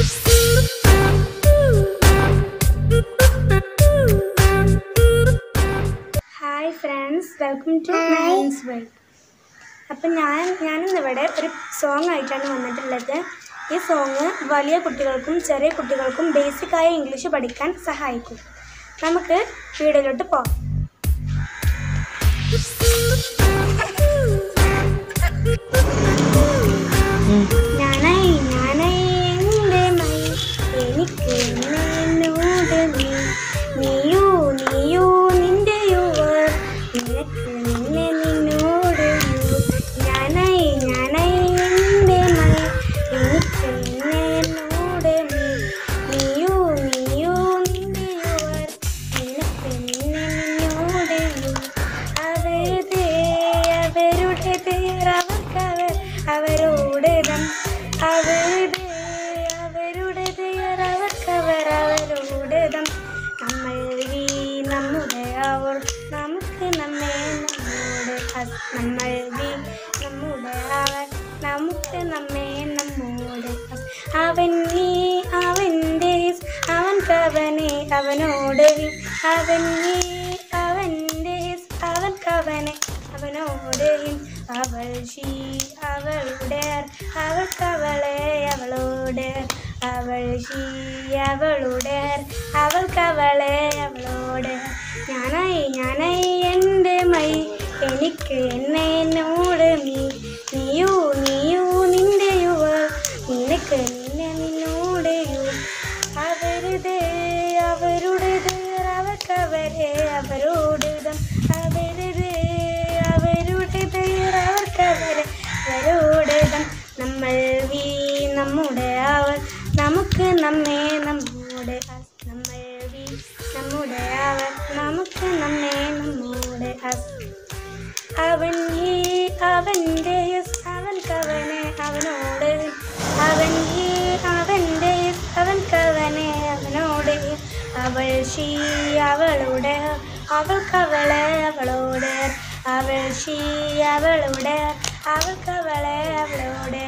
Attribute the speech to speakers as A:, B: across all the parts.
A: hi friends welcome to മൈൻസ് വൈ അപ്പം ഞാൻ ഞാനിന്നിവിടെ ഒരു സോങ് ആയിട്ടാണ് വന്നിട്ടുള്ളത് ഈ സോങ് വലിയ കുട്ടികൾക്കും ചെറിയ കുട്ടികൾക്കും ബേസിക്കായ ഇംഗ്ലീഷ് പഠിക്കാൻ സഹായിക്കും നമുക്ക് വീഡിയോയിലോട്ട് പോകാം ഞാനായി ഞാനായി എൻ്റെ മൈ എനിക്ക് എന്നോട് നീ നീയൂ നീയൂ നിന്റെ യുവർ നിനക്ക് നിന്നെ നിന്നോട് യു ഞാനായി ഞാനായി എൻ്റെ മൈ എനിക്ക് എന്നെ എന്നോട് നീ നീയൂ നീയൂ നിന്റെ യുവർ നിനക്ക് നിന്നെ നിന്നോട് യു അവരുടെ അവരുടെ പേർ അവർക്കവർ അവരോടകം അവരുടെ അവരുടെ പേർ അവർക്കവർ അവരോടകം നമ്മൾ ഈ നമ്മുടെ അവർ നമുക്ക് നമ്മെ നമ്മോട് അസ് നമ്മൾ ഈ നമ്മുടെ അവർ നമുക്ക് നമ്മെ നമ്മോട് അസ് അവൻ നീ അവൻ്റെ അവൻക്കവനെ അവനോട് അവൻ നീ അവൻ്റെ അവൻക്കവനെ അവനോട് അവൾ ഷീ അവളുടെ അവൾക്കവളെ അവളോട് അവൾ ഷീ അവളുടെ അവൾക്കവളെ അവളോട് ഞാനായി ഞാനായി എൻ്റെ മൈ എനിക്ക് എന്നെ എന്നോട് നീ നീയൂ നീയൂ നിന്റെ യുവ നിനക്ക് നിന്നെ നിന്നോട് യു അവരുടെ അവരുടേത് അവർക്കവരെ അവരോടിതം അവരുടെ അവരുടേത് അവർക്കവരെ അവരോടിതം നമ്മൾ വീ നമ്മുടെ അവർ നമുക്ക് നമ്മെ നമ്മുടെ അസ് നമ്മൾ വീ നമ്മുടെ അവർ നമുക്ക് നമ്മെ നമ്മുടെ അസ് അവൻ ഈ അവൻ്റെ യെസ് അവൻക്കവനെ അവനോട് അവൻ ഈ അവൻ്റെ യെസ് അവൻക്കവനെ അവനോട് അവൾ ഷീ അവളുടെ അവൾക്കവളെ അവളോട് അവൾ ഷീ അവളുടെ അവൾക്കവളെ അവളോട്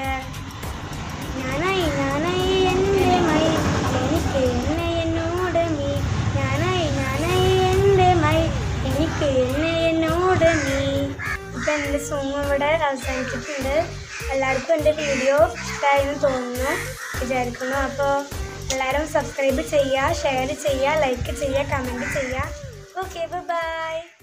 A: ഞാനായി ഞാനായി എൻ്റെ മൈ എനിക്ക് എന്നെ എന്നോട് നീ ഞാനായി ഞാനായി എൻ്റെ മൈ എനിക്ക് എന്നെ എന്നോട് നീ ഇപ്പം എൻ്റെ സോങ് ഇവിടെ അവസാനിച്ചിട്ടുണ്ട് എല്ലാവർക്കും എൻ്റെ വീഡിയോ ഇഷ്ടമായെന്ന് തോന്നുന്നു വിചാരിക്കുന്നു അപ്പോൾ എല്ലാവരും സബ്സ്ക്രൈബ് ചെയ്യുക ഷെയർ ചെയ്യുക ലൈക്ക് ചെയ്യുക കമൻറ്റ് ചെയ്യുക ഓക്കെ ബൈ